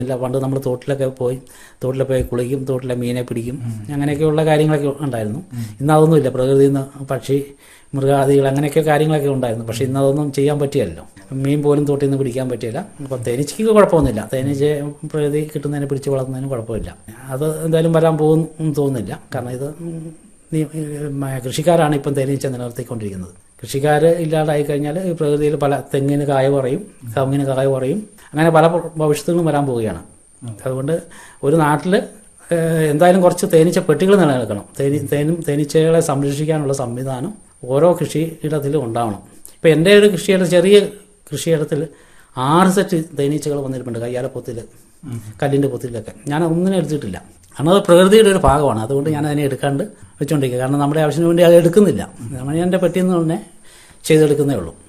ഇല്ല പണ്ട് നമ്മൾ തോട്ടിലൊക്കെ പോയി തോട്ടിൽ പോയി കുളിക്കും തോട്ടിലെ മീനെ പിടിക്കും അങ്ങനെയൊക്കെയുള്ള കാര്യങ്ങളൊക്കെ ഉണ്ടായിരുന്നു ഇന്ന് അതൊന്നുമില്ല പ്രകൃതിയിൽ നിന്ന് പക്ഷി മൃഗാദികൾ അങ്ങനെയൊക്കെ കാര്യങ്ങളൊക്കെ ഉണ്ടായിരുന്നു പക്ഷെ ഇന്ന് അതൊന്നും ചെയ്യാൻ പറ്റിയല്ലോ മീൻ പോലും തോട്ടിൽ നിന്ന് പിടിക്കാൻ പറ്റിയില്ല അപ്പം തേനീച്ചയ്ക്ക് കുഴപ്പമൊന്നുമില്ല തേനീച്ച പ്രകൃതി കിട്ടുന്നതിനെ പിടിച്ച് വളർത്തുന്നതിന് കുഴപ്പമില്ല അത് എന്തായാലും വരാൻ പോകുന്നു തോന്നുന്നില്ല കാരണം ഇത് നീ- ഉം, കൃഷിക്കാരാണ് ഇപ്പം തേനീച്ച നിലനിർത്തിക്കൊണ്ടിരിക്കുന്നത് കൃഷിക്കാർ ഇല്ലാതായി കഴിഞ്ഞാൽ ഈ പ്രകൃതിയിൽ പല തെങ്ങിന് കായ കുറയും കവുങ്ങിന് കായ കുറയും അങ്ങനെ പല ഭവിഷ്യത്തുകളും വരാൻ പോവുകയാണ് അതുകൊണ്ട് ഒരു നാട്ടിൽ എന്തായാലും കുറച്ച് തേനീച്ച പെട്ടികൾ നിലനിൽക്കണം തേനി തേനും തേനീച്ചകളെ സംരക്ഷിക്കാനുള്ള സംവിധാനം ഓരോ കൃഷിയിടത്തിലും ഉണ്ടാവണം ഇപ്പം എൻ്റെ ഒരു കൃഷിയിടം ചെറിയ കൃഷിയിടത്തിൽ ആറ് സെറ്റ് തേനീച്ചകൾ വന്നിട്ടുണ്ട് കയ്യാലപ്പൊത്തിൽ കല്ലിൻ്റെ പൊത്തിലൊക്കെ ഞാൻ ഒന്നിനും എടുത്തിട്ടില്ല കാരണം അത് പ്രകൃതിയുടെ ഒരു ഭാഗമാണ് അതുകൊണ്ട് ഞാൻ അതിനെ എടുക്കാണ്ട് വെച്ചുകൊണ്ടിരിക്കുക കാരണം നമ്മുടെ ആവശ്യത്തിന് വേണ്ടി അത് എടുക്കുന്നില്ല നമ്മൾ ഞാൻ എൻ്റെ പെട്ടിയിൽ നിന്ന് തന്നെ ചെയ്തെടുക്കുന്നേ ഉള്ളൂ